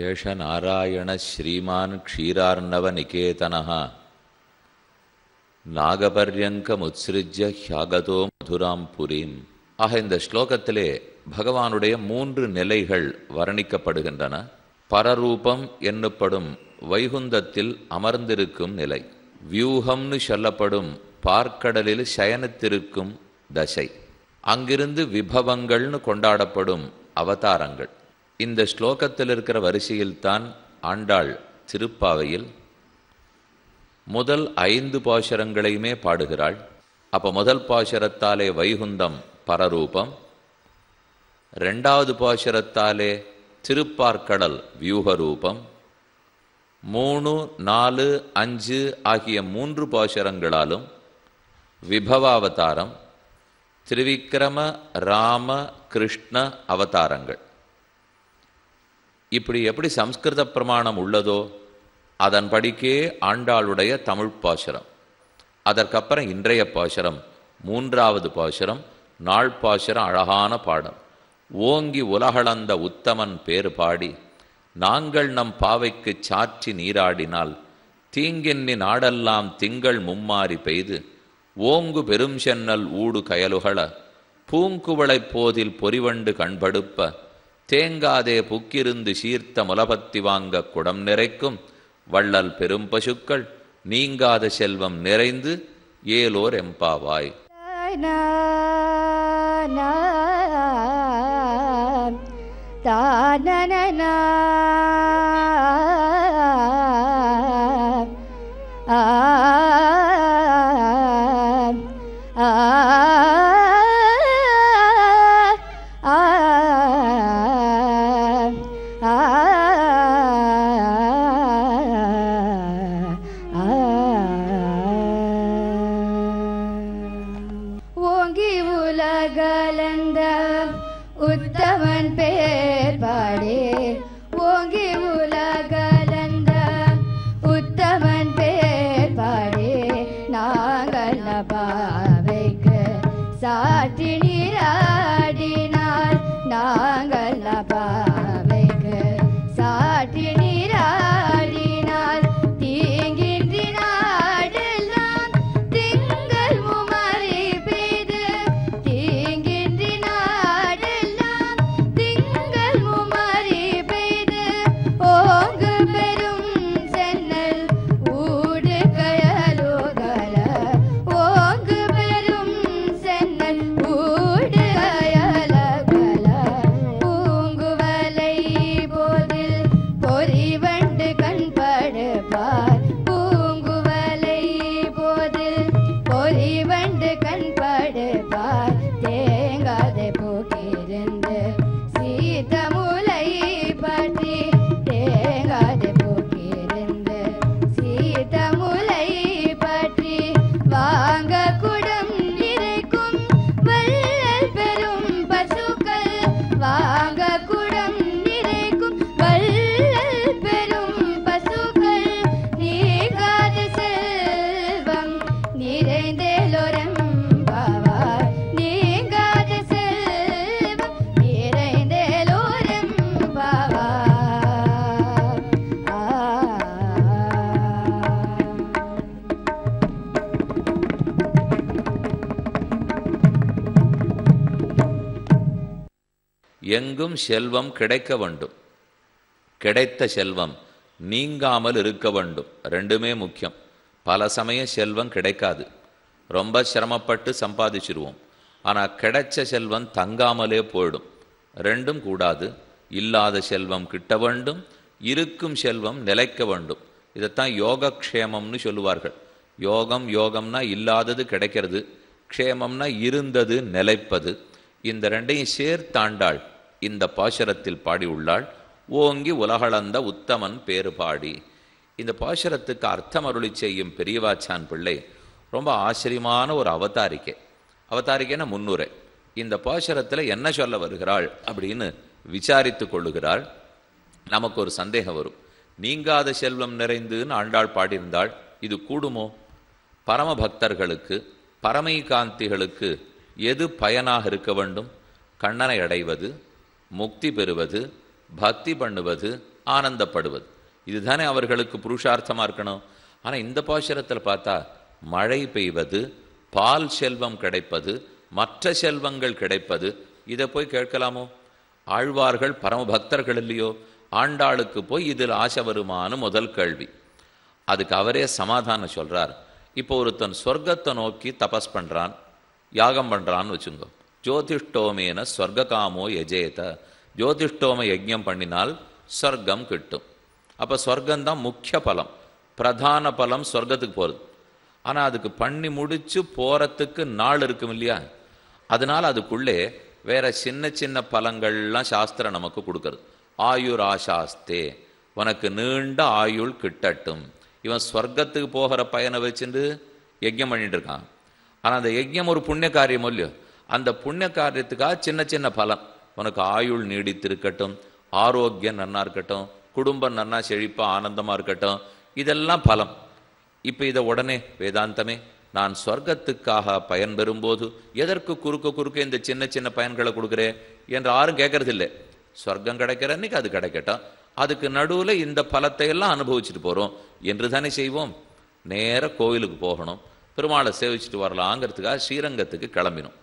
ஏஷ நாராயண ஸ்ரீமான் க்ஷீரார்ணவநிகேதனः நாகபர்யங்கமுத்ஸ்ருஜ்ய ஹியாகதோ மதுராம் புரீம் ஆக இந்த ஸ்லோகத்திலே பகவானுடைய மூன்று நிலைகள் வர்ணிக்கப்படுகின்றன பரரூபம் என்னப்படும் வைகுந்தத்தில் அமர்ந்திருக்கும் நிலை வியூகம்னு சொல்லப்படும் பார்க்கடலில் சயனித்திருக்கும் தசை அங்கிருந்து விபவங்கள்னு கொண்டாடப்படும் அவதாரங்கள் இந்த ஸ்லோகத்தில் இருக்கிற வரிசையில்தான் ஆண்டாள் திருப்பாவையில் முதல் ஐந்து பாசுரங்களையுமே பாடுகிறாள் அப்போ முதல் பாசுரத்தாலே வைகுந்தம் பரரூபம் ரெண்டாவது பாசுரத்தாலே திருப்பார்க்கடல் வியூகரூபம் மூணு நாலு அஞ்சு ஆகிய மூன்று பாசுரங்களாலும் விபவாவதாரம் திரிவிக்ரம ராம கிருஷ்ண அவதாரங்கள் இப்படி எப்படி சம்ஸ்கிருத பிரமாணம் உள்ளதோ அதன்படிக்கே ஆண்டாளுடைய தமிழ் பாசுரம் அதற்கப்புறம் இன்றைய பாசுரம் மூன்றாவது பாசுரம் நாள் பாசுரம் அழகான பாடம் ஓங்கி உலகளந்த உத்தமன் பேறு பாடி நாங்கள் நம் பாவைக்குச் சாற்றி நீராடினால் தீங்கென்னி நாடெல்லாம் திங்கள் மும்மாறி பெய்து ஓங்கு பெரும் சென்னல் ஊடு கயலுகள பூங்குவளைப் போதில் பொறிவண்டு கண்படுப்ப தேங்காதே புக்கிருந்து சீர்த்த முலபத்தி வாங்க குடம் நிறைக்கும் வள்ளல் பெரும் பசுக்கள் நீங்காத செல்வம் நிறைந்து ஏலோர் எம்பாவாய் தானன ஓங்கி உலகலந்த உத்தமன் பேர் பாடே ஓங்கி உலகலந்த உத்தமன் பேர் பாடே நாங்கள் பாவைக்கு சாற்றி நீராடினால் நாங்கள் பாவைக்கு சாற்றி நீராடினால் தீங்கின்றி நாடெல்லாம் திங்கள் முமறி பெய்து தீங்கின்றி நாடெல்லாம் திங்கள் முமறி பெய்து ஓங்கு பெரும் சென்னல் ஊடு கயலுகல ஓங்கு பெரும் சென்னல் ஊடு கயலகல பூங்குவலை போதில் பொறிவண்டு கண்படுப்பார் பூங்குவலை போதில் பொறிவண்டு கண்படுப்பார் தேங்காதை போக்கிருந்து சீதமுலை பற்றி தேங்காதை போக்கிருந்து சீதமுலை பற்றி வாங்க குடம் நிறைக்கும் வள்ளல் பெரும் பசுக்கள் வாங்க குடம் நிறைக்கும் வள்ளல் பெரும் பசுக்கள் நீங்காத செல்வம் நிறைந்தேலோரம் பாவார் நீங்காத செல்வம் நிறைந்தேலோரம் பாவார் ஆ எங்கும் செல்வம் கிடைக்க வேண்டும் கிடைத்த செல்வம் நீங்காமல் இருக்க வேண்டும் ரெண்டுமே முக்கியம் பல சமயம் செல்வம் கிடைக்காது ரொம்ப சிரமப்பட்டு சம்பாதிச்சிருவோம் ஆனால் கிடைச்ச செல்வம் தங்காமலே போயிடும் ரெண்டும் கூடாது இல்லாத செல்வம் கிட்ட வேண்டும் இருக்கும் செல்வம் நிலைக்க வேண்டும் இதைத்தான் யோகக்ஷேமம்னு சொல்லுவார்கள் யோகம் யோகம்னா இல்லாதது கிடைக்கிறது க்ஷேமம்னா இருந்தது நிலைப்பது இந்த ரெண்டையும் சேர்த்தாண்டாள் இந்த பாசுரத்தில் பாடியுள்ளாள் ஓங்கி உலகளந்த உத்தமன் பேறு பாடி இந்த பாசுரத்துக்கு அர்த்தம் அருளி செய்யும் பெரியவாச்சான் பிள்ளை ரொம்ப ஆச்சரியமான ஒரு அவதாரிக்கை அவதாரிக்கைன்னா முன்னுரை இந்த பாசுரத்தில் என்ன சொல்ல வருகிறாள் அப்படின்னு விசாரித்து கொள்ளுகிறாள் நமக்கு ஒரு சந்தேகம் வரும் நீங்காத செல்வம் நிறைந்துன்னு ஆண்டாள் பாடியிருந்தாள் இது கூடுமோ பரம பக்தர்களுக்கு பரமை காந்திகளுக்கு எது பயனாக இருக்க வேண்டும் கண்ணனை அடைவது முக்தி பெறுவது பக்தி பண்ணுவது ஆனந்தப்படுவது இதுதானே அவர்களுக்கு புருஷார்த்தமாக இருக்கணும் ஆனால் இந்த பாசுரத்தில் பார்த்தா மழை பெய்வது பால் செல்வம் கிடைப்பது மற்ற செல்வங்கள் கிடைப்பது இதை போய் கேட்கலாமோ ஆழ்வார்கள் பரமபக்தர்கள் இல்லையோ ஆண்டாளுக்கு போய் இதில் ஆசை வருமானு முதல் கேள்வி அதுக்கு அவரே சமாதானம் சொல்றார் இப்போ ஒருத்தன் சொர்க்கத்தை நோக்கி தபஸ் பண்றான் யாகம் பண்றான்னு வச்சுங்க ஜோதிஷ்டோமேன ஸ்வர்ககாமோ யஜேத ஜோதிஷ்டோம யஜ்ஞம் பண்ணினால் சொர்க்கம் கிட்டும் அப்போ சொர்க்கம்தான் முக்கிய பலம் பிரதான பலம் சொர்க்கத்துக்கு போகிறது ஆனால் அதுக்கு பண்ணி முடிச்சு போகிறதுக்கு நாள் இருக்கும் இல்லையா அதனால் அதுக்குள்ளே வேற சின்ன சின்ன பலங்கள்லாம் சாஸ்திரம் நமக்கு கொடுக்கறது ஆயுர் ஆசாஸ்தே உனக்கு நீண்ட ஆயுள் கிட்டட்டும் இவன் ஸ்வர்க்கத்துக்கு போகிற பயனை வச்சுட்டு யஜ்ஞம் பண்ணிட்டு இருக்கான் ஆனால் அந்த யஜ்ஞம் ஒரு புண்ணிய காரியம் இல்லையோ அந்த புண்ணிய காரியத்துக்காக சின்ன சின்ன பலன் உனக்கு ஆயுள் நீடித்திருக்கட்டும் ஆரோக்கியம் நன்னா இருக்கட்டும் குடும்பம் நன்னா செழிப்பா ஆனந்தமாக இருக்கட்டும் இதெல்லாம் பலம் இப்போ இதை உடனே வேதாந்தமே நான் சொர்க்கத்துக்காக பயன் பெறும்போது எதற்கு குறுக்க குறுக்க இந்த சின்ன சின்ன பயன்களை கொடுக்குறேன் என்று யாரும் கேட்கறதில்லை சொர்க்கம் கிடைக்கிற அன்னைக்கு அது கிடைக்கட்டும் அதுக்கு நடுவில் இந்த பலத்தை எல்லாம் அனுபவிச்சுட்டு போகிறோம் என்று தானே செய்வோம் நேர கோவிலுக்கு போகணும் பெருமாளை சேவிச்சுட்டு வரலாங்கிறதுக்காக ஸ்ரீரங்கத்துக்கு கிளம்பினோம்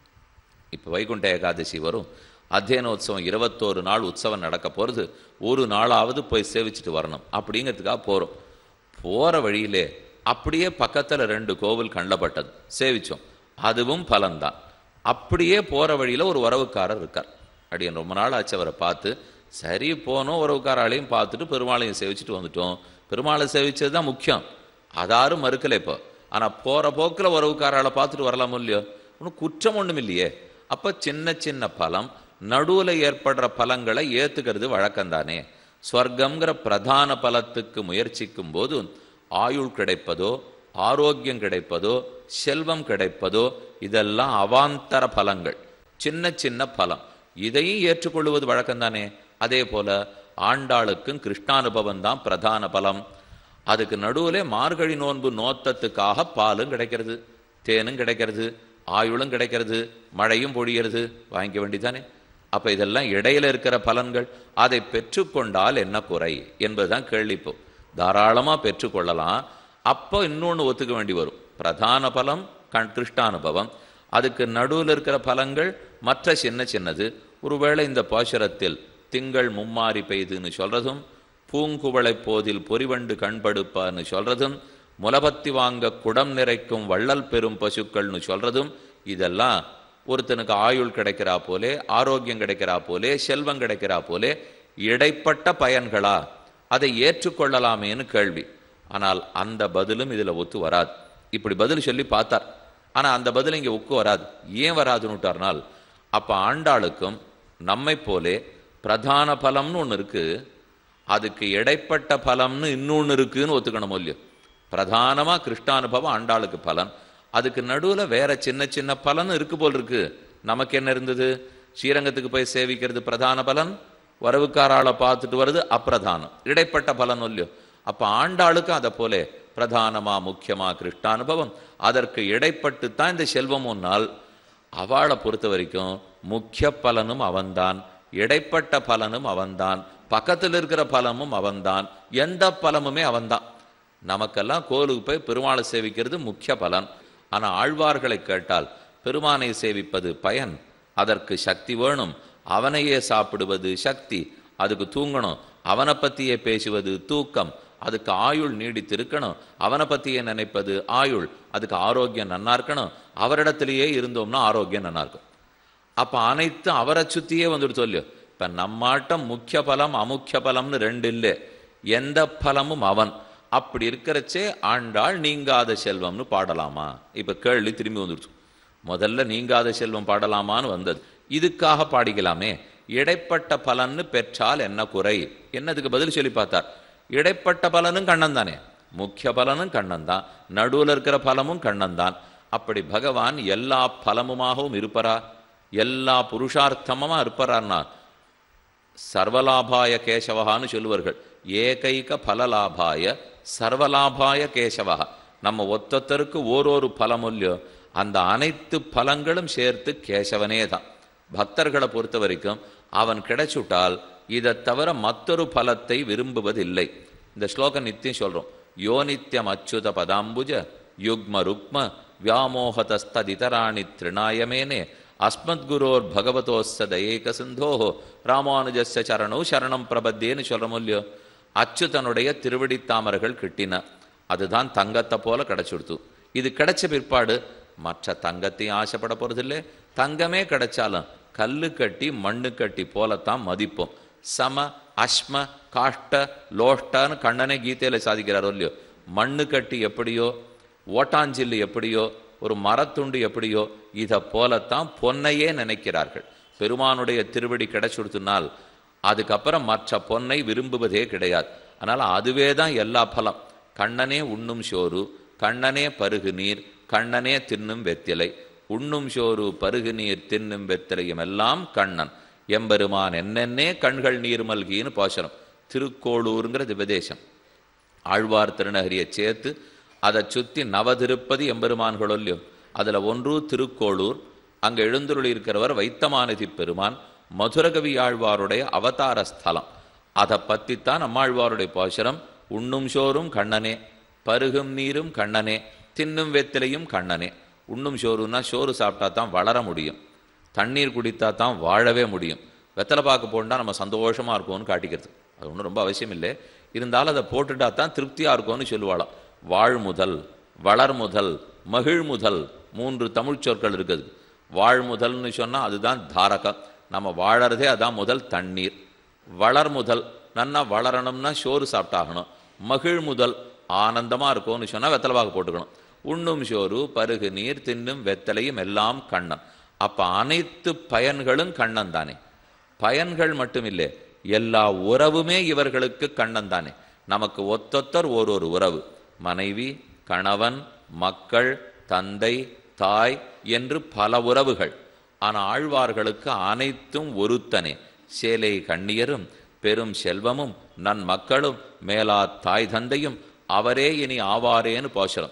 இப்போ வைகுண்ட ஏகாதசி வரும் அத்தியனோத்சவம் இருபத்தோரு நாள் உற்சவம் நடக்க போகிறது ஒரு நாளாவது போய் சேவிச்சுட்டு வரணும் அப்படிங்கிறதுக்காக போகிறோம் போகிற வழியிலே அப்படியே பக்கத்தில் ரெண்டு கோவில் கண்டப்பட்டது சேவிச்சோம் அதுவும் பலன்தான் அப்படியே போகிற வழியில் ஒரு உறவுக்காரர் இருக்கார் அடியன் ரொம்ப நாள் ஆச்சு அவரை பார்த்து சரி போனோம் உறவுக்காராலையும் பார்த்துட்டு பெருமாளையும் சேவிச்சுட்டு வந்துட்டோம் பெருமாளை சேவிச்சது தான் முக்கியம் அதாரும் மறுக்கலை இப்போ ஆனால் போகிற போக்கில் உறவுக்காரால பார்த்துட்டு வரலாமோ இல்லையோ ஒன்றும் குற்றம் ஒன்றும் இல்லையே அப்போ சின்ன சின்ன பலம் நடுவில் ஏற்படுற பலங்களை ஏற்றுக்கிறது வழக்கம்தானே ஸ்வர்க்கங்கிற பிரதான பலத்துக்கு முயற்சிக்கும் போது ஆயுள் கிடைப்பதோ ஆரோக்கியம் கிடைப்பதோ செல்வம் கிடைப்பதோ இதெல்லாம் அவாந்தர பலங்கள் சின்ன சின்ன பலம் இதையும் ஏற்றுக்கொள்வது வழக்கம்தானே அதே போல ஆண்டாளுக்கும் கிருஷ்ணானுபவம் தான் பிரதான பலம் அதுக்கு நடுவில் மார்கழி நோன்பு நோத்தத்துக்காக பாலும் கிடைக்கிறது தேனும் கிடைக்கிறது ஆயுளும் கிடைக்கிறது மழையும் பொழியறது வாங்கிக்க வேண்டிதானே அப்ப இதெல்லாம் இடையில இருக்கிற பலன்கள் அதை பெற்றுக்கொண்டால் என்ன குறை என்பதுதான் கேள்வி இப்போ தாராளமா பெற்றுக்கொள்ளலாம் அப்போ இன்னொன்று ஒத்துக்க வேண்டி வரும் பிரதான பலம் கண் கிருஷ்டானுபவம் அதுக்கு நடுவில் இருக்கிற பலங்கள் மற்ற சின்ன சின்னது ஒருவேளை இந்த பாசுரத்தில் திங்கள் மும்மாரி பெய்துன்னு சொல்றதும் பூங்குவளை போதில் பொறிவண்டு கண்படுப்பான்னு சொல்றதும் முலபத்தி வாங்க குடம் நிறைக்கும் வள்ளல் பெரும் பசுக்கள்னு சொல்றதும் இதெல்லாம் ஒருத்தனுக்கு ஆயுள் கிடைக்கிறா போலே ஆரோக்கியம் கிடைக்கிறா போலே செல்வம் கிடைக்கிறா போலே இடைப்பட்ட பயன்களா அதை ஏற்றுக்கொள்ளலாமேன்னு கேள்வி ஆனால் அந்த பதிலும் இதுல ஒத்து வராது இப்படி பதில் சொல்லி பார்த்தார் ஆனா அந்த பதில் இங்க ஒக்கு வராது ஏன் வராதுன்னுட்டார்னால் அப்ப ஆண்டாளுக்கும் நம்மை போலே பிரதான பலம்னு ஒன்று இருக்கு அதுக்கு இடைப்பட்ட பலம்னு இன்னொன்று இருக்குன்னு ஒத்துக்கணும் இல்லையோ பிரதானமா கிருஷ்டானுபவம் ஆண்டாளுக்கு பலன் அதுக்கு நடுவுல வேற சின்ன சின்ன பலன் இருக்கு போல் இருக்கு நமக்கு என்ன இருந்தது ஸ்ரீரங்கத்துக்கு போய் சேவிக்கிறது பிரதான பலன் வரவுக்காராளை பார்த்துட்டு வருது அப்பிரதானம் இடைப்பட்ட பலன் இல்லையோ அப்ப ஆண்டாளுக்கு அதை போல பிரதானமா முக்கியமா கிருஷ்டானுபவம் அதற்கு இடைப்பட்டு தான் இந்த செல்வம் ஒன்னால் அவளை பொறுத்த வரைக்கும் முக்கிய பலனும் அவன்தான் இடைப்பட்ட பலனும் அவன்தான் பக்கத்தில் இருக்கிற பலமும் அவன்தான் எந்த பலமுமே அவன்தான் நமக்கெல்லாம் கோவிலுக்கு போய் பெருமாளை சேவிக்கிறது முக்கிய பலன் ஆனா ஆழ்வார்களை கேட்டால் பெருமானை சேவிப்பது பயன் அதற்கு சக்தி வேணும் அவனையே சாப்பிடுவது சக்தி அதுக்கு தூங்கணும் அவனை பத்தியே பேசுவது தூக்கம் அதுக்கு ஆயுள் நீடித்திருக்கணும் அவனை பத்தியே நினைப்பது ஆயுள் அதுக்கு ஆரோக்கியம் நன்னா இருக்கணும் அவரிடத்திலேயே இருந்தோம்னா ஆரோக்கியம் நன்னா இருக்கும் அப்ப அனைத்தும் அவரை சுத்தியே வந்துட்டு சொல்லு இப்ப நம்மாட்டம் முக்கிய பலம் அமுக்கிய பலம்னு ரெண்டு இல்லை எந்த பலமும் அவன் அப்படி இருக்கிறச்சே ஆண்டாள் நீங்காத செல்வம்னு பாடலாமா இப்ப கேள்வி திரும்பி வந்துடுச்சு முதல்ல நீங்காத செல்வம் பாடலாமான்னு வந்தது இதுக்காக பாடிக்கலாமே இடைப்பட்ட பலன்னு பெற்றால் என்ன குறை என்னதுக்கு பதில் சொல்லி பார்த்தார் இடைப்பட்ட பலனும் கண்ணன் தானே முக்கிய பலனும் கண்ணன் தான் நடுவில் இருக்கிற பலமும் கண்ணன் தான் அப்படி பகவான் எல்லா பலமுமாகவும் இருப்பரா எல்லா புருஷார்த்தமுமா இருப்பறான்னா சர்வலாபாய கேசவகான்னு சொல்லுவார்கள் ஏகைக பலலாபாய சர்வலாபாய கேசவா நம்ம ஒத்தொத்தருக்கு ஓரொரு பலமுல்லையோ அந்த அனைத்து பலங்களும் சேர்த்து கேசவனே தான் பக்தர்களை பொறுத்த வரைக்கும் அவன் கிடைச்சுட்டால் இதை தவிர மற்றொரு பலத்தை விரும்புவதில்லை இந்த ஸ்லோகம் நித்தியம் சொல்றோம் யோ நித்யம் அச்சுத பதாம்புஜ யுக்ம ருக்ம வியாமோகதஸ்ததிதராணி திருநாயமேனே அஸ்மத்குரோர் பகவதோஸ்ஸ தயேக சிந்தோஹோ ராமானுஜஸ்ய சரணோ சரணம் பிரபத்தேன்னு சொல்றோம் இல்லையோ அச்சுதனுடைய திருவடி தாமர்கள் கிட்டின அதுதான் தங்கத்தை போல கிடைச்சுடுத்து இது கிடைச்ச பிற்பாடு மற்ற தங்கத்தையும் ஆசைப்பட போறதில்லை தங்கமே கிடைச்சாலும் கல்லு கட்டி மண்ணு கட்டி போலத்தான் மதிப்போம் சம அஸ்ம காஷ்ட லோஷ்டன்னு கண்ணனே கீதையில சாதிக்கிறாரோ இல்லையோ மண்ணு கட்டி எப்படியோ ஓட்டாஞ்சில்லு எப்படியோ ஒரு மரத்துண்டு எப்படியோ இதை போலத்தான் பொன்னையே நினைக்கிறார்கள் பெருமானுடைய திருவடி கிடைச்சுடுத்துனால் அதுக்கப்புறம் மற்ற பொன்னை விரும்புவதே கிடையாது அதனால் அதுவே தான் எல்லா பலம் கண்ணனே உண்ணும் சோறு கண்ணனே பருகு நீர் கண்ணனே தின்னும் வெத்திலை உண்ணும் சோறு பருகு நீர் தின்னும் வெத்திலையும் எல்லாம் கண்ணன் எம்பெருமான் என்னென்னே கண்கள் நீர் மல்கின்னு பாசனம் திருக்கோளூருங்கிற திபதேசம் ஆழ்வார் திருநகரியை சேர்த்து அதை சுற்றி நவதிருப்பதி எம்பெருமான்கள் இல்லையோ அதில் ஒன்று திருக்கோளூர் அங்கே எழுந்துருளி இருக்கிறவர் வைத்தமானதி பெருமான் மதுரகவி ஆழ்வாருடைய அவதார ஸ்தலம் அதை பற்றித்தான் நம்மாழ்வாருடைய பாசுரம் உண்ணும் சோறும் கண்ணனே பருகும் நீரும் கண்ணனே தின்னும் வெத்திலையும் கண்ணனே உண்ணும் சோறுன்னா சோறு சாப்பிட்டா தான் வளர முடியும் தண்ணீர் குடித்தா தான் வாழவே முடியும் வெத்தலை பாக்கு போட்டால் நம்ம சந்தோஷமா இருக்கும்னு காட்டிக்கிறது அது ஒன்றும் ரொம்ப அவசியம் இல்லை இருந்தாலும் அதை போட்டுட்டா தான் திருப்தியா இருக்கும்னு சொல்லுவாளாம் வாழ் முதல் வளர் முதல் மகிழ் முதல் மூன்று தமிழ் சொற்கள் இருக்குது வாழ் முதல்னு சொன்னா அதுதான் தாரகம் நம்ம வாழறதே அதான் முதல் தண்ணீர் வளர் முதல் நன்னா வளரணும்னா சோறு சாப்பிட்டாகணும் மகிழ் முதல் ஆனந்தமா இருக்கும்னு சொன்னா வெத்தலை பாக்கு போட்டுக்கணும் உண்ணும் சோறு பருகு நீர் தின்னும் வெத்தலையும் எல்லாம் கண்ணன் அப்ப அனைத்து பயன்களும் கண்ணன் தானே பயன்கள் மட்டுமில்லை எல்லா உறவுமே இவர்களுக்கு கண்ணன் தானே நமக்கு ஒத்தொத்தர் ஒரு ஒரு உறவு மனைவி கணவன் மக்கள் தந்தை தாய் என்று பல உறவுகள் ஆனா ஆழ்வார்களுக்கு அனைத்தும் ஒருத்தனே சேலை கண்ணியரும் பெரும் செல்வமும் நன் மக்களும் மேலா தாய் தந்தையும் அவரே இனி ஆவாரேன்னு பாசுரம்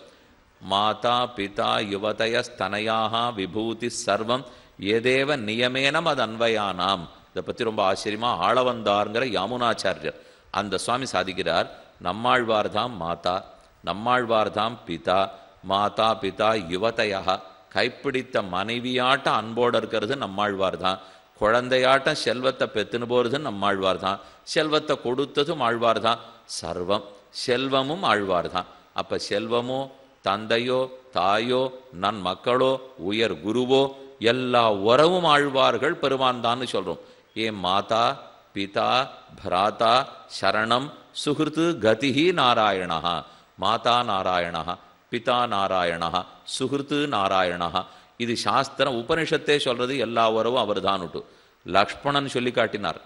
மாதா பிதா யுவதய ஸ்தனயாக விபூதி சர்வம் ஏதேவ நியமேனம் அது அன்வயானாம் இதை பற்றி ரொம்ப ஆச்சரியமா ஆளவந்தாருங்கிற யாமுனாச்சாரியர் அந்த சுவாமி சாதிக்கிறார் நம்மாழ்வார் தான் மாதா நம்மாழ்வார் தான் பிதா மாதா பிதா யுவதையா கைப்பிடித்த மனைவியாட்ட அன்போடு இருக்கிறது நம்மாழ்வார் தான் குழந்தையாட்டம் செல்வத்தை பெத்துன்னு போகிறது நம்மாழ்வார் தான் செல்வத்தை கொடுத்ததும் ஆழ்வார் தான் சர்வம் செல்வமும் ஆழ்வார் தான் அப்ப செல்வமோ தந்தையோ தாயோ நன் மக்களோ உயர் குருவோ எல்லா உறவும் ஆழ்வார்கள் பெருமான் தான்னு சொல்றோம் ஏன் மாதா பிதா பிராதா சரணம் சுகிருத்து கதிஹி நாராயணா மாதா நாராயணா பிதா நாராயணா சுகிருத்து நாராயணா இது சாஸ்திரம் உபனிஷத்தே சொல்றது எல்லா உறவும் அவர் தானுட்டு லக்ஷ்மணன் சொல்லி காட்டினார்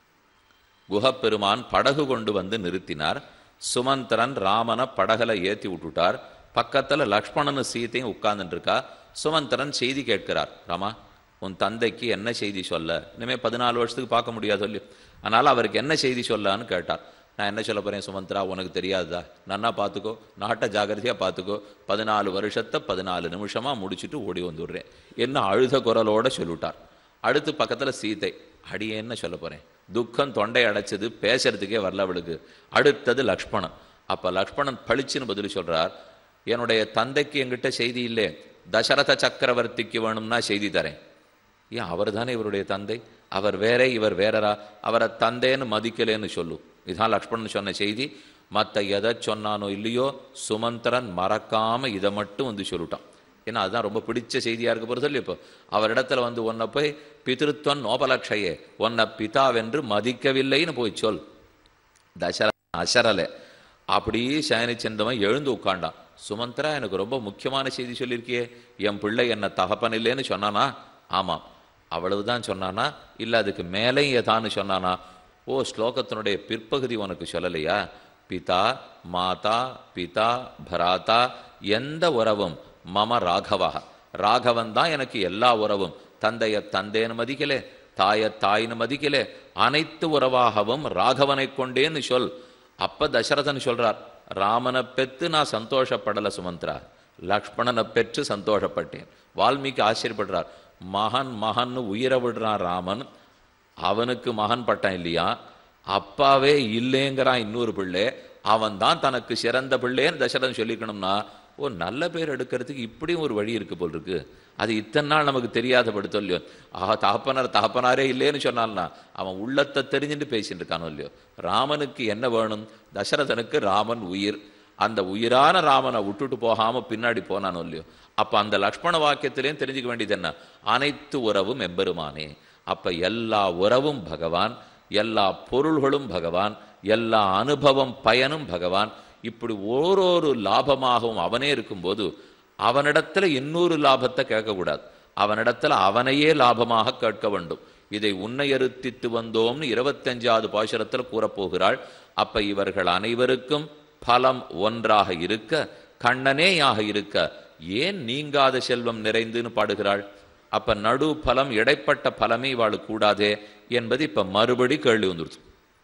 குஹப்பெருமான் படகு கொண்டு வந்து நிறுத்தினார் சுமந்திரன் ராமனை படகுல ஏத்தி விட்டுட்டார் பக்கத்துல லக்ஷ்மணனு சீதையும் உட்கார்ந்துட்டு இருக்கா சுமந்திரன் செய்தி கேட்கிறார் ராமா உன் தந்தைக்கு என்ன செய்தி சொல்ல இனிமே பதினாலு வருஷத்துக்கு பார்க்க முடியாது சொல்லி அதனால அவருக்கு என்ன செய்தி சொல்லன்னு கேட்டார் நான் என்ன சொல்ல போறேன் சுமந்திரா உனக்கு தெரியாதா நன்னா பார்த்துக்கோ நாட்டை ஜாகிரதையா பார்த்துக்கோ பதினாலு வருஷத்தை பதினாலு நிமிஷமா முடிச்சுட்டு ஓடி வந்துடுறேன் என்ன அழுத குரலோட சொல்லிட்டார் அடுத்து பக்கத்துல சீதை அடியே என்ன சொல்ல போறேன் துக்கம் தொண்டை அடைச்சது பேசுறதுக்கே வரல அவளுக்கு அடுத்தது லக்ஷ்மணன் அப்ப லக்ஷ்மணன் பளிச்சுன்னு பதில் சொல்றார் என்னுடைய தந்தைக்கு என்கிட்ட செய்தி இல்லை தசரத சக்கரவர்த்திக்கு வேணும்னா செய்தி தரேன் ஏன் அவர் தானே இவருடைய தந்தை அவர் வேறே இவர் வேறரா அவரை தந்தைன்னு மதிக்கலேன்னு சொல்லு இதான் லக்ஷ்மணன் சொன்ன செய்தி மற்ற எதை சொன்னானோ இல்லையோ சுமந்திரன் மறக்காம இதை மட்டும் வந்து சொல்லிட்டான் ஏன்னா அதுதான் ரொம்ப பிடிச்ச செய்தியா இருக்க போறது இல்லையா இப்போ அவரிடத்துல வந்து உன்னை போய் பிதிருத்வன் நோபலக்ஷையே உன்னை பிதாவென்று மதிக்கவில்லைன்னு போய் சொல் தசர அசரலை அப்படியே சயனி சென்றவன் எழுந்து உட்காண்டான் சுமந்திரா எனக்கு ரொம்ப முக்கியமான செய்தி சொல்லியிருக்கியே என் பிள்ளை என்ன தகப்பன் இல்லைன்னு சொன்னானா ஆமாம் அவ்வளவுதான் சொன்னானா இல்லை அதுக்கு மேலேயும் ஏதான்னு சொன்னானா ஓ ஸ்லோகத்தினுடைய பிற்பகுதி உனக்கு சொல்லலையா பிதா மாதா பிதா பராதா எந்த உறவும் மம ராகவா ராகவன் தான் எனக்கு எல்லா உறவும் தந்தைய தந்தைன்னு மதிக்கலே தாய தாயின்னு மதிக்கலே அனைத்து உறவாகவும் ராகவனை கொண்டேன்னு சொல் அப்ப தசரதன் சொல்றார் ராமனை பெற்று நான் சந்தோஷப்படல சுமந்திரா லக்ஷ்மணனை பெற்று சந்தோஷப்பட்டேன் வால்மீகி ஆச்சரியப்படுறார் மகன் மகன்னு உயிரை விடுறான் ராமன் அவனுக்கு மகன் பட்டம் இல்லையா அப்பாவே இல்லைங்கிறான் இன்னொரு பிள்ளை அவன் தான் தனக்கு சிறந்த பிள்ளைன்னு தசரதன் சொல்லிக்கணும்னா ஓ நல்ல பேர் எடுக்கிறதுக்கு இப்படியும் ஒரு வழி இருக்கு போல் இருக்கு அது இத்தனை நாள் நமக்கு தெரியாத படுத்தோ இல்லையோ ஆஹா தகப்பனார் தகப்பனாரே இல்லைன்னு சொன்னால்னா அவன் உள்ளத்தை தெரிஞ்சுட்டு பேசிட்டு இருக்கானோ இல்லையோ ராமனுக்கு என்ன வேணும் தசரதனுக்கு ராமன் உயிர் அந்த உயிரான ராமனை விட்டுட்டு போகாம பின்னாடி போனானோ இல்லையோ அப்ப அந்த லக்ஷ்மண வாக்கியத்திலையும் தெரிஞ்சுக்க வேண்டியது என்ன அனைத்து உறவும் எம்பெருமானே அப்ப எல்லா உறவும் பகவான் எல்லா பொருள்களும் பகவான் எல்லா அனுபவம் பயனும் பகவான் இப்படி ஓரொரு லாபமாகவும் அவனே இருக்கும்போது அவனிடத்துல இன்னொரு லாபத்தை கேட்கக்கூடாது அவனிடத்துல அவனையே லாபமாக கேட்க வேண்டும் இதை உன்னை அறுத்தித்து வந்தோம்னு இருபத்தஞ்சாவது பாசுரத்தில் கூறப்போகிறாள் அப்ப இவர்கள் அனைவருக்கும் பலம் ஒன்றாக இருக்க கண்ணனேயாக இருக்க ஏன் நீங்காத செல்வம் நிறைந்துன்னு பாடுகிறாள் அப்ப நடு பலம் இடைப்பட்ட பலமே இவாளுக்கு கூடாதே என்பது இப்ப மறுபடி கேள்வி வந்துருச்சு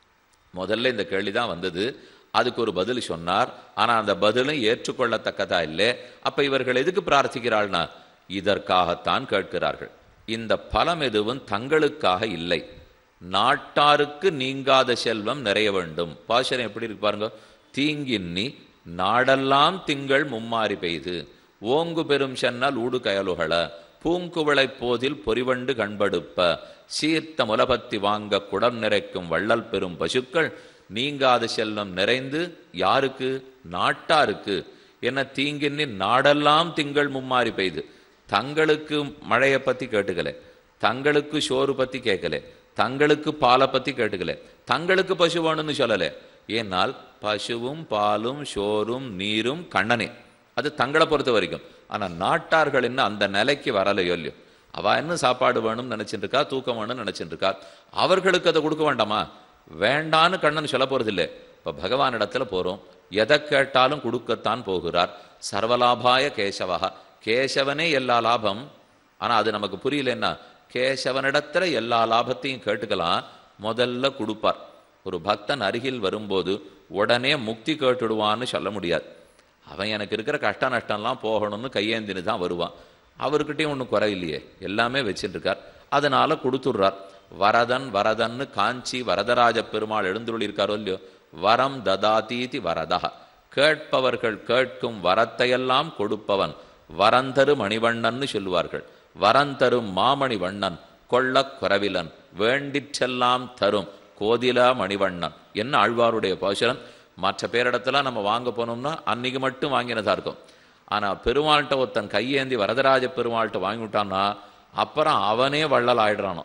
முதல்ல இந்த கேள்வி தான் வந்தது அதுக்கு ஒரு பதில் சொன்னார் ஆனா அந்த பதிலும் ஏற்றுக்கொள்ளத்தக்கதா இல்லை அப்ப இவர்கள் எதுக்கு பிரார்த்திக்கிறாள்னா இதற்காகத்தான் கேட்கிறார்கள் இந்த பலம் எதுவும் தங்களுக்காக இல்லை நாட்டாருக்கு நீங்காத செல்வம் நிறைய வேண்டும் பாசனம் எப்படி இருக்கு பாருங்க தீங்கின்னி நாடெல்லாம் திங்கள் மும்மாறி பெய்து ஓங்கு பெரும் சென்னல் ஊடு கயலுகள பூங்குவளைப் போதில் பொறிவண்டு கண்படுப்ப சீர்த்த முலபத்தி வாங்க குடம் நிறைக்கும் வள்ளல் பெரும் பசுக்கள் நீங்காத செல்வம் நிறைந்து யாருக்கு நாட்டாருக்கு என்ன தீங்கின்னி நாடெல்லாம் திங்கள் மும்மாறி பெய்து தங்களுக்கு மழையை பத்தி கேட்டுக்கல தங்களுக்கு சோறு பத்தி கேட்கல தங்களுக்கு பாலை பத்தி கேட்டுக்கல தங்களுக்கு பசு வேணும்னு சொல்லல ஏனால் பசுவும் பாலும் சோறும் நீரும் கண்ணனே அது தங்களை பொறுத்த வரைக்கும் ஆனா நாட்டார்கள் என்ன அந்த நிலைக்கு வரலையோ இல்லையோ அவ என்ன சாப்பாடு வேணும்னு நினைச்சிட்டு இருக்கா தூக்கம் வேணும்னு நினைச்சிட்டு இருக்கா அவர்களுக்கு அதை கொடுக்க வேண்டாமா வேண்டான்னு கண்ணன் சொல்ல போறது இல்லை இப்ப பகவான் இடத்துல போறோம் எதை கேட்டாலும் கொடுக்கத்தான் போகிறார் சர்வலாபாய கேசவா கேசவனே எல்லா லாபம் ஆனா அது நமக்கு புரியலன்னா கேசவனிடத்துல எல்லா லாபத்தையும் கேட்டுக்கலாம் முதல்ல கொடுப்பார் ஒரு பக்தன் அருகில் வரும்போது உடனே முக்தி கேட்டுடுவான்னு சொல்ல முடியாது அவன் எனக்கு இருக்கிற கஷ்ட நஷ்டம்லாம் போகணும்னு கையேந்தின்னு தான் வருவான் அவர்கிட்டயும் ஒன்றும் குறை இல்லையே எல்லாமே வச்சுட்டு இருக்கார் அதனால கொடுத்துடுறார் வரதன் வரதன்னு காஞ்சி வரதராஜ பெருமாள் எழுந்துள்ளிருக்காரோ இல்லையோ வரம் ததாதீதி வரதா கேட்பவர்கள் கேட்கும் வரத்தையெல்லாம் கொடுப்பவன் வரந்தரு மணிவண்ணன்னு சொல்லுவார்கள் வரந்தரும் மாமணி வண்ணன் கொள்ளக் குறவிலன் வேண்டிற்றெல்லாம் தரும் கோதிலா மணிவண்ணன் என்ன ஆழ்வாருடைய பாசுரம் மற்ற பேரிடத்துல நம்ம வாங்க போனோம்னா அன்னைக்கு மட்டும் வாங்கினதா இருக்கும் ஆனா பெருமாள்கிட்ட ஒருத்தன் கையேந்தி வரதராஜ பெருமாள்கிட்ட வாங்கி விட்டான்னா அப்புறம் அவனே வள்ளல் ஆயிடுறானோ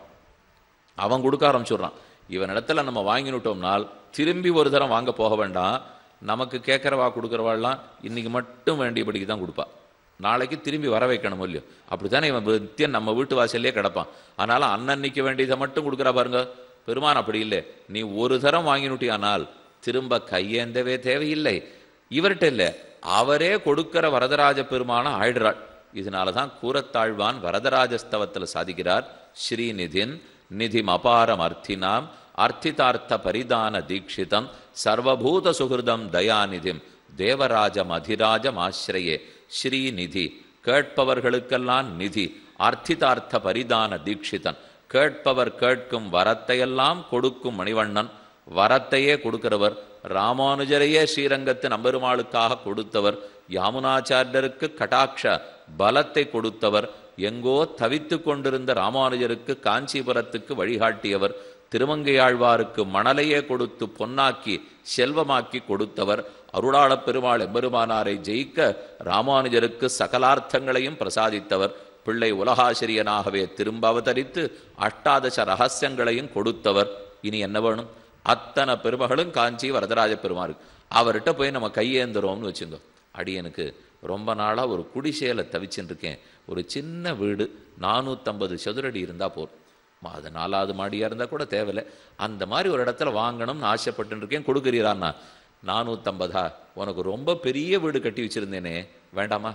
அவன் கொடுக்க ஆரம்பிச்சுடுறான் இவனிடத்துல நம்ம வாங்கினுட்டோம்னால் திரும்பி ஒரு தரம் வாங்க போக வேண்டாம் நமக்கு கேட்குறவா கொடுக்குறவாள்லாம் இன்னைக்கு மட்டும் வேண்டியபடிக்கு தான் கொடுப்பா நாளைக்கு திரும்பி வர வைக்கணும் இல்லையோ அப்படித்தானே இவன் நித்தியம் நம்ம வீட்டு வாசல்லே கிடப்பான் அதனால அன்னன்னைக்கு வேண்டியதை மட்டும் கொடுக்குறா பாருங்க பெருமான் அப்படி இல்லை நீ ஒரு தரம் வாங்கினுட்டியானால் திரும்ப கையேந்தவே தேவையில்லை இவர்கிட்ட இல்லை அவரே கொடுக்கிற வரதராஜ பெருமான ஆயிடுறாள் இதனால தான் கூறத்தாழ்வான் வரதராஜஸ்தவத்தில் சாதிக்கிறார் ஸ்ரீநிதின் நிதிம் அபாரம் அர்த்தினாம் அர்த்திதார்த்த பரிதான தீட்சிதம் சர்வபூத சுகிருதம் தயாநிதிம் தேவராஜம் அதிராஜம் ஆசிரியே ஸ்ரீநிதி கேட்பவர்களுக்கெல்லாம் நிதி அர்த்திதார்த்த பரிதான தீட்சிதன் கேட்பவர் கேட்கும் வரத்தையெல்லாம் கொடுக்கும் மணிவண்ணன் வரத்தையே கொடுக்கிறவர் ராமானுஜரையே ஸ்ரீரங்கத்தின் அம்பெருமாளுக்காக கொடுத்தவர் யாமுனாச்சாரியருக்கு கடாட்ச பலத்தை கொடுத்தவர் எங்கோ தவித்து கொண்டிருந்த ராமானுஜருக்கு காஞ்சிபுரத்துக்கு வழிகாட்டியவர் திருமங்கையாழ்வாருக்கு மணலையே கொடுத்து பொன்னாக்கி செல்வமாக்கி கொடுத்தவர் அருளாளப் பெருமாள் எம்பெருமானாரை ஜெயிக்க ராமானுஜருக்கு சகலார்த்தங்களையும் பிரசாதித்தவர் பிள்ளை உலகாசிரியனாகவே திரும்ப அவதரித்து அஷ்டாதச ரகசியங்களையும் கொடுத்தவர் இனி என்ன வேணும் அத்தனை பெருமகளும் காஞ்சி வரதராஜ பெருமாள் அவர்கிட்ட போய் நம்ம கையேந்துறோம்னு வச்சுங்க அடியனுக்கு ரொம்ப நாளாக ஒரு குடிசையில் தவிச்சுட்டு இருக்கேன் ஒரு சின்ன வீடு நானூற்றம்பது சதுரடி இருந்தால் போதும் அது நாலாவது மாடியாக இருந்தால் கூட தேவையில்லை அந்த மாதிரி ஒரு இடத்துல வாங்கணும்னு ஆசைப்பட்டு இருக்கேன் கொடுக்குறீரான்னா நானூற்றம்பதா உனக்கு ரொம்ப பெரிய வீடு கட்டி வச்சுருந்தேனே வேண்டாமா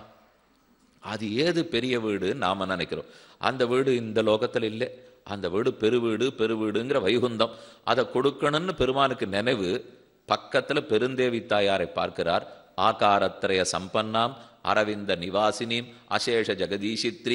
அது ஏது பெரிய வீடு நாம நினைக்கிறோம் அந்த வீடு இந்த லோகத்தில் இல்லை அந்த வீடு பெருவீடு பெருவீடுங்கிற வைகுந்தம் அதை கொடுக்கணும்னு பெருமானுக்கு நினைவு பக்கத்துல பெருந்தேவி தாயாரை பார்க்கிறார் ஆகாரத்திரய சம்பன்னாம் அரவிந்த நிவாசினீம் அசேஷ ஜெகதீஷித்ரீம்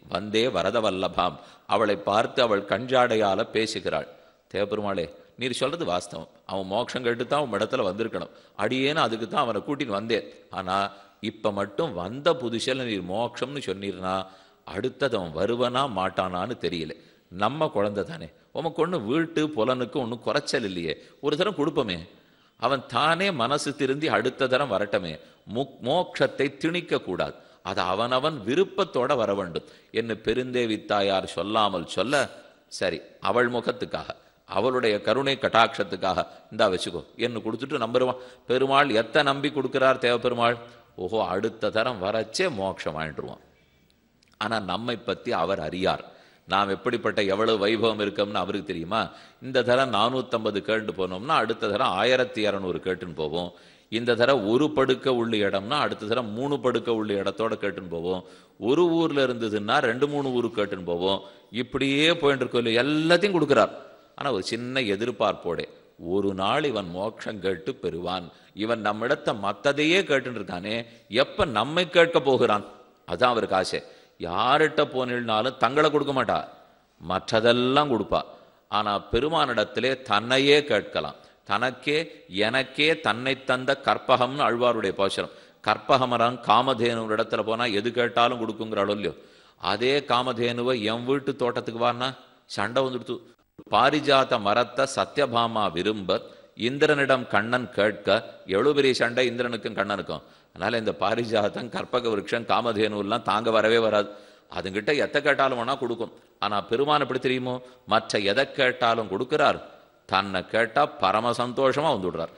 வந்தே வரத வல்லபாம் அவளை பார்த்து அவள் கஞ்சாடையால பேசுகிறாள் தேவபெருமாளே நீர் சொல்றது வாஸ்தவம் அவன் மோட்சம் கேட்டு தான் உன் இடத்துல வந்திருக்கணும் அடியேன்னு அதுக்கு தான் அவனை கூட்டின்னு வந்தேன் ஆனா இப்ப மட்டும் வந்த புதுசில் நீர் மோட்சம்னு சொன்னீர்னா அடுத்தது அவன் வருவனா மாட்டானான்னு தெரியல நம்ம குழந்தை தானே உமக்கு ஒன்று வீட்டு புலனுக்கு ஒன்றும் குறைச்சல் இல்லையே ஒரு தரம் கொடுப்போமே அவன் தானே மனசு திருந்தி அடுத்த தரம் வரட்டமே முக் மோட்சத்தை திணிக்க கூடாது அது அவனவன் விருப்பத்தோட வர வேண்டும் என்று பெருந்தேவி தாயார் சொல்லாமல் சொல்ல சரி அவள் முகத்துக்காக அவளுடைய கருணை கட்டாட்சத்துக்காக இந்தா வச்சுக்கோ என்று கொடுத்துட்டு நம்புருவான் பெருமாள் எத்த நம்பி கொடுக்கிறார் தேவ பெருமாள் ஓஹோ அடுத்த தரம் வரச்சே மோட்சம் வாங்கிடுவான் ஆனா நம்மை பத்தி அவர் அறியார் நாம் எப்படிப்பட்ட எவ்வளவு வைபவம் இருக்கோம்னு அவருக்கு தெரியுமா இந்த தரம் நானூற்றம்பது கேட்டு போனோம்னா அடுத்த தரம் ஆயிரத்தி இரநூறு கேட்டுன்னு போவோம் இந்த தரம் ஒரு படுக்க உள்ள இடம்னா அடுத்த தரம் மூணு படுக்க உள்ள இடத்தோட கேட்டுன்னு போவோம் ஒரு ஊர்ல இருந்ததுன்னா ரெண்டு மூணு ஊருக்கு கேட்டுன்னு போவோம் இப்படியே போயிட்டு இருக்கோம் இல்லையா, எல்லாத்தையும் கொடுக்குறார் ஆனா ஒரு சின்ன எதிர்பார்ப்போட ஒரு நாள் இவன் மோட்சம் கேட்டு பெறுவான் இவன் நம்மிடத்த மத்ததையே கேட்டுன்னு இருக்கானே எப்ப நம்மை கேட்க போகிறான் அதான் அவருக்கு ஆசை யார்கிட்ட போனில்னாலும் தங்களை கொடுக்க மாட்டா மற்றதெல்லாம் கொடுப்பா ஆனா பெருமானிடத்திலே தன்னையே கேட்கலாம் தனக்கே எனக்கே தன்னை தந்த கற்பகம்னு அழ்வாருடைய போஷனம் கற்பகமரம் காமதேனு இடத்துல போனா எது கேட்டாலும் கொடுக்குங்கிறாளோ இல்லையோ அதே காமதேனுவை என் வீட்டு தோட்டத்துக்கு வான்னா சண்டை வந்துடுத்து பாரிஜாத மரத்தை சத்யபாமா விரும்ப இந்திரனிடம் கண்ணன் கேட்க எவ்வளவு பெரிய சண்டை இந்திரனுக்கும் கண்ணனுக்கும் அதனால இந்த பாரிஜாதம் கற்பக விருட்சம் காமதேனு எல்லாம் தாங்க வரவே வராது அதுங்கிட்ட எதை கேட்டாலும் வேணா கொடுக்கும் ஆனா பெருமான் எப்படி தெரியுமோ மற்ற எதை கேட்டாலும் கொடுக்கிறார் தன்னை கேட்டா பரம சந்தோஷமா வந்துடுறார்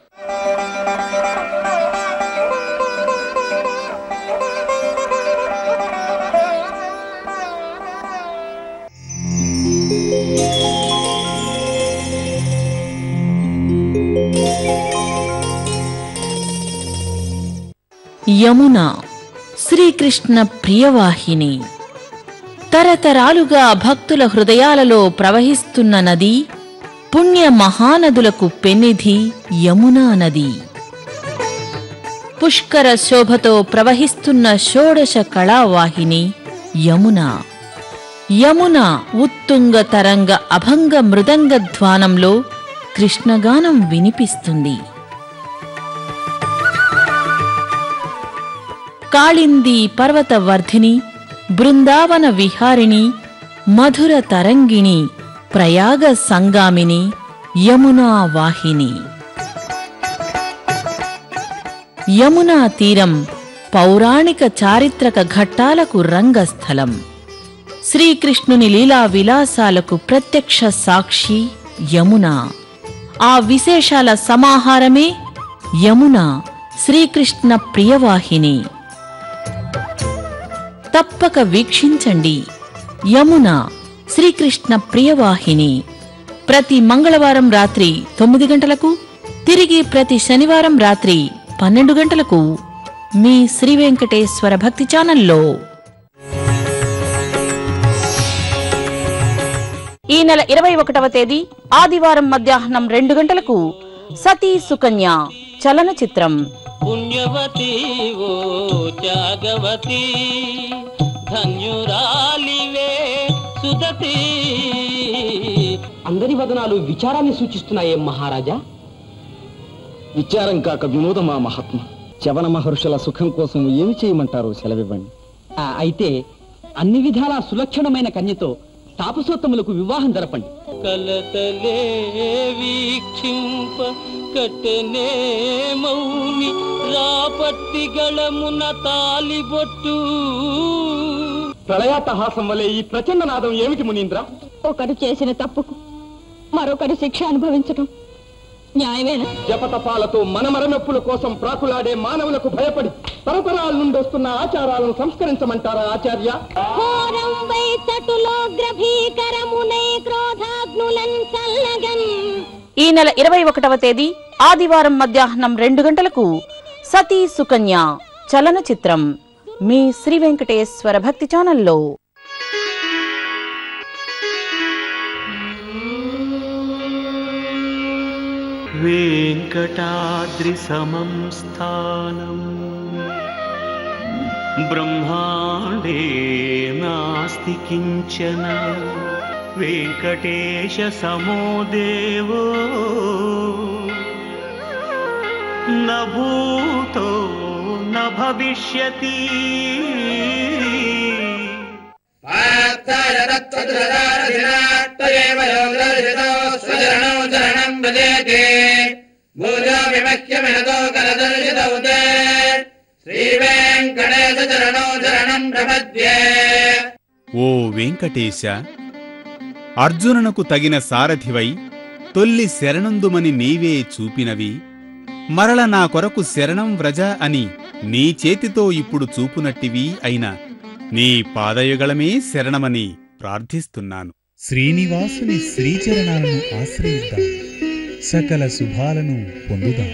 యమున శ్రీకృష్ణ ప్రియవాహిని తరతరాలుగా భక్తుల హృదయాలలో ప్రవహిస్తున్న నది పుణ్య మహానదులకు పెన్నిధి యమునా నది పుష్కర శోభతో ప్రవహిస్తున్న షోడశ కళావాహిని యమున యమున ఉత్తుంగ తరంగ అభంగ మృదంగ ధ్వానంలో కృష్ణగానం వినిపిస్తుంది కాళింది పర్వతవర్ధిని బృందావన విహారిణి మధుర తరంగిణి ప్రయాగ సంగామిని యమునా వాహిని యమునా తీరం పౌరాణిక చారిత్రక ఘట్టాలకు రంగస్థలం శ్రీకృష్ణుని లీలా విలాసాలకు ప్రత్యక్ష సాక్షి యమున ఆ విశేషాల సమాహారమే యమున శ్రీకృష్ణ ప్రియవాహిని తప్పక వీక్షించండి యమున శ్రీకృష్ణ ప్రియవాహిని ప్రతి మంగళవారం రాత్రి తొమ్మిది గంటలకు తిరిగి ప్రతి శనివారం రాత్రి పన్నెండు గంటలకు మీ శ్రీ వెంకటేశ్వర భక్తి ఛానల్లో ఈ నెల ఇరవై ఒకటవ తేదీ ఆదివారం మధ్యాహ్నం రెండు గంటలకు సతీ సుకన్య చలనచిత్రం పుణ్యవతి ఓ త్యాగవతి ధన్యురాలివే సుదతి అందరి వదనాలు విచారాన్ని సూచిస్తున్నాయే మహారాజా విచారం కాక వినోదమా మహాత్మ చవన మహర్షుల సుఖం కోసం ఏమి చేయమంటారు సెలవివ్వండి ఆ, అయితే అన్ని విధాలా సులక్షణమైన కన్యతో తాపసోత్తములకు వివాహం జరపండి కలతలే వీక్షింప కట్టెనే మౌని రాపట్టిగళమున తాలిబొట్టు ప్రళయాతహాసం వలె ఈ ప్రచండ నాదం ఏమిటి మునీంద్ర ఒకరు చేసిన తప్పుకు మరొకరు శిక్ష అనుభవించడం న్యాయమేనా జపతపాలతో మన మరమెప్పుల కోసం ప్రాకులాడే మానవులకు భయపడి తరతరాల నుండి వస్తున్న ఆచారాలను సంస్కరించమంటారా ఆచార్య ఘోరం వైచటులో గ్రభీకరమునై క్రోధాగ్నులన్ చల్లగన్ ఈ నెల ఇరవై ఒకటవ తేదీ ఆదివారం మధ్యాహ్నం రెండు గంటలకు సతీ సుకన్య చలనచిత్రం మీ శ్రీ వెంకటేశ్వర భక్తి ఛానల్లో वेङ्कटाद्रिसमं स्थानम् ब्रह्माण्डे नास्ति किञ्चन वेङ्कटेशसमो देवो न भूतो न भविष्यति ఓ వెంకటేశ అర్జునునకు తగిన సారథివై తొల్లి శరణందుమని నీవే చూపినవి మరల నా కొరకు శరణం వ్రజ అని నీ చేతితో ఇప్పుడు చూపునట్టివి అయినా నీ పాదయుగళమే శరణమని ప్రార్థిస్తున్నాను శ్రీనివాసుని శ్రీచరణాలను ఆశ్రయిద్దాం సకల శుభాలను పొందుదాం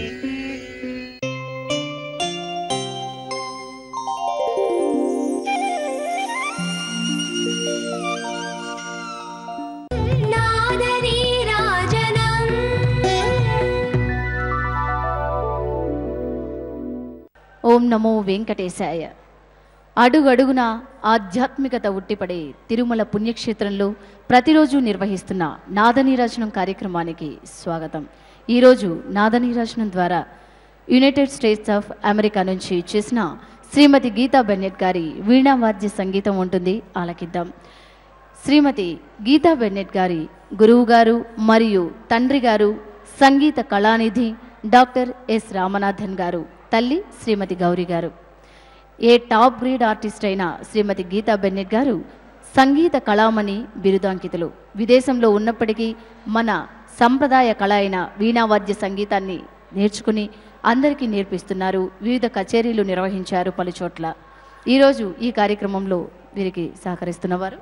ఓం నమో వెంకటేశాయ అడుగడుగున ఆధ్యాత్మికత ఉట్టిపడే తిరుమల పుణ్యక్షేత్రంలో ప్రతిరోజు నిర్వహిస్తున్న నాదనీరాజనం కార్యక్రమానికి స్వాగతం ఈరోజు నాదనీరాజనం ద్వారా యునైటెడ్ స్టేట్స్ ఆఫ్ అమెరికా నుంచి చేసిన శ్రీమతి గీతా బెన్నెట్ గారి వీణావాద్య సంగీతం ఉంటుంది ఆలకిద్దాం శ్రీమతి గీతా బెన్నెట్ గారి గురువు గారు మరియు తండ్రి గారు సంగీత కళానిధి డాక్టర్ ఎస్ రామనాథన్ గారు తల్లి శ్రీమతి గౌరీ గారు ఏ టాప్ గ్రేడ్ ఆర్టిస్ట్ అయిన శ్రీమతి గీతా బెన్నెట్ గారు సంగీత కళామణి బిరుదాంకితులు విదేశంలో ఉన్నప్పటికీ మన సంప్రదాయ కళ అయిన వీణావాద్య సంగీతాన్ని నేర్చుకుని అందరికీ నేర్పిస్తున్నారు వివిధ కచేరీలు నిర్వహించారు పలుచోట్ల ఈరోజు ఈ కార్యక్రమంలో వీరికి సహకరిస్తున్నవారు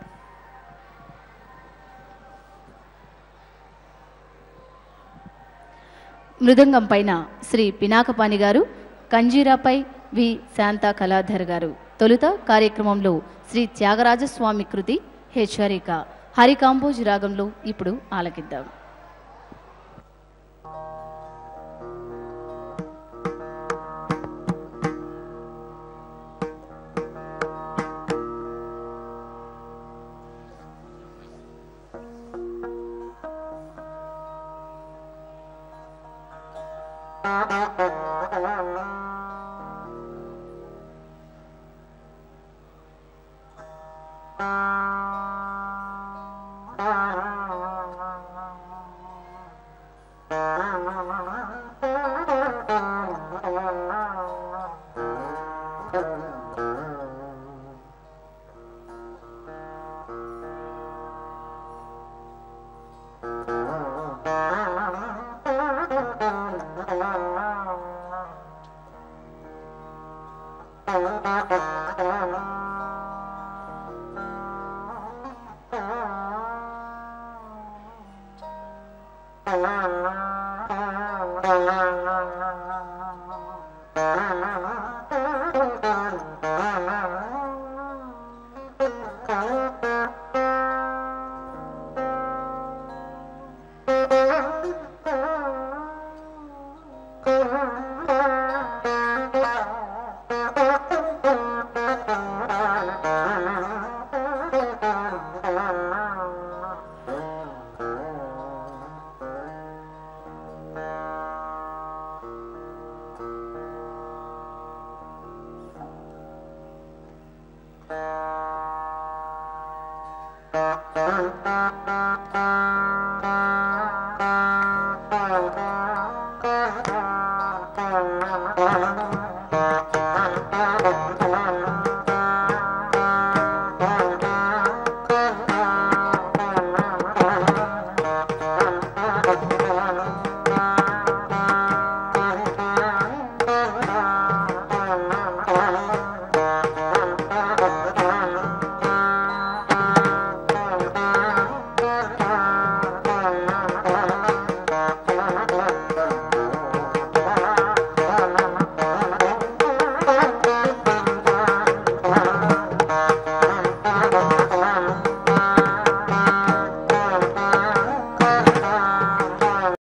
మృదంగం పైన శ్రీ పినాకపాణి గారు కంజీరాపై వి శాంతా కళాధర్ గారు తొలుత కార్యక్రమంలో శ్రీ త్యాగరాజస్వామి కృతి హెచ్చరిక హరికాంబోజ్ రాగంలో ఇప్పుడు ఆలకిద్దాం Thank you.